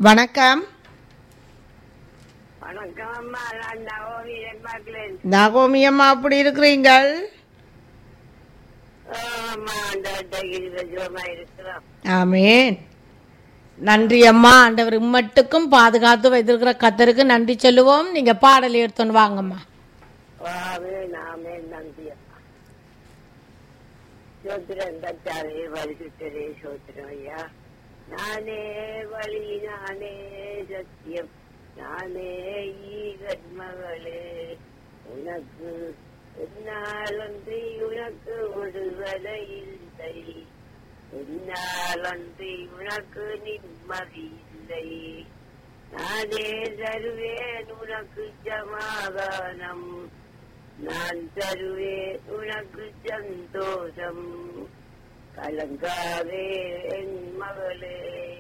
வணக்கம் வணக்கம் அம்மா நான் நவோமி பார்க்கிறேன் நகோமி அம்மா அப்படி இருக்கிறீங்கள் அம்மா அந்த இருபதுமா இருக்கிறோம் ஆமேன் நன்றி அம்மா ஆண்டவர் இம்மட்டுக்கும் பாதுகாத்து வைத்திருக்கிற கத்தருக்கு நன்றி சொல்லுவோம் நீங்க பாடல் எடுத்துன்னு வாங்கம்மா வாவே நாமே நன்றி அம்மா சோத்திரம் தச்சாலே வரிசுத்தரே சோத்திரம் ஐயா நானே வழி நானே சத்தியம் நானே ஈகன் மகளே உனக்கு என்னாலன்றி உனக்கு விடுதலை இல்லை என்னாலன்றி உனக்கு நிம்மதி இல்லை நானே தருவேன் உனக்கு சமாதானம் நான் தருவேன் உனக்கு சந்தோஷம் கலங்காதே என் மகளே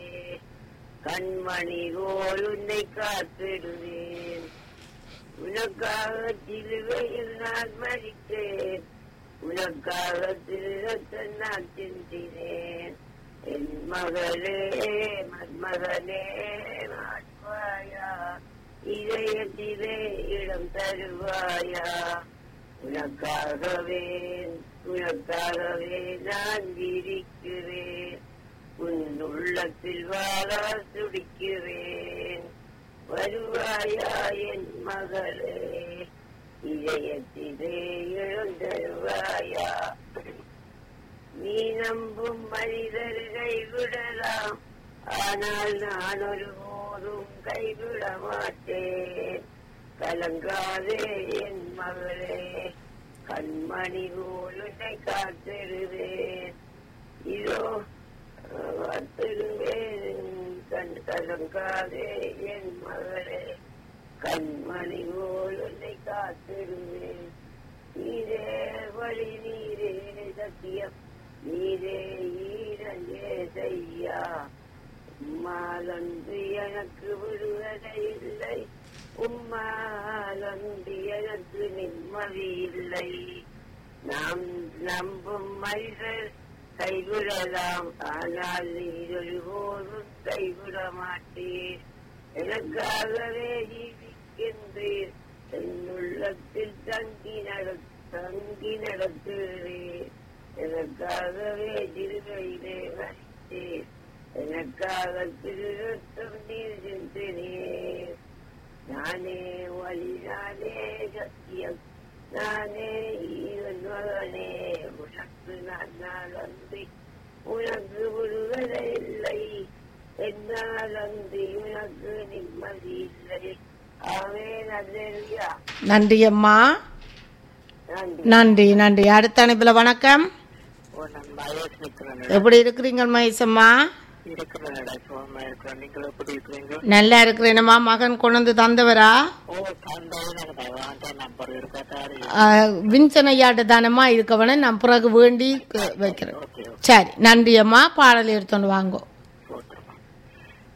கண்மணி போல் உன்னை காத்திடுவேன் உனக்காக சிலுவையில் நான் மறித்தேன் உனக்காக திருரத்தை நான் சிந்தினேன் என் மகளே மன்மகனே மாற்றுவாயா இதயத்திலே இடம் தருவாயா உனக்காகவே உனக்காகவே நான் இருக்கிறேன் உன் உள்ளத்தில் வாழ துடிக்கிறேன் வருவாயா என் மகளே இதயத்திலே எழுந்தருவாயா நீ நம்பும் மனிதர் கைவிடலாம் ஆனால் நான் ஒருபோதும் கைவிட மாட்டேன் கலங்காதே என் மகளே கண்மணி போல் உன்னை காத்திருவேன் இதோ காத்திருவேன் கண் கலங்காதே என் மகளே கண்மணி போல் உன்னை காத்திருவேன் நீரே வழி நீரே சத்தியம் நீரே ஈரஞ்சே செய்யா உம்மாலன்று எனக்கு விடுவதை இல்லை உம்மாலன்று எனக்கு நிம்மதி இல்லை நாம் நம்பும் மனிதர் கைவிடலாம் ஆனால் நீர் ஒருபோதும் கைவிட மாட்டீர் எனக்காகவே ஜீவிக்கின்றீர் என் உள்ளத்தில் தங்கி நட தங்கி நடத்துகிறீர் எனக்காகவே திருவையிலே வசித்தீர் எனக்காக திருத்தம் நீர் சிந்தினீர் நானே வழி நானே சத்தியம் நானே ஈவன் மகனே உனக்கு நான் நாள் அன்றி உனக்கு விடுதலை இல்லை என்னால் அன்றி உனக்கு நிம்மதி இல்லை ஆவே நல்லா நன்றி அம்மா நன்றி நன்றி நன்றி அடுத்த அனுப்பில் வணக்கம் ஓ நான் வயசு நிற்கிறேன் எப்படி இருக்கிறீங்க மகேசம்மா இருக்கிறேன் சுகமா இருக்கிறேன் நீங்கள் எப்படி இருக்கிறீங்க நல்லா இருக்கிறேனம்மா மகன் கொண்டு வந்து தந்தவரா ஓ தந்தை எனக்கு வாங்க நம்பர் இருக்கட்டாரு விஞ்சனையாட்டு தானம்மா இருக்கவன நான் பிறகு வேண்டி க- வைக்கிறேன் ஓகே சரி நன்றி அம்மா பாடல் எடுத்துன்னு வாங்கோ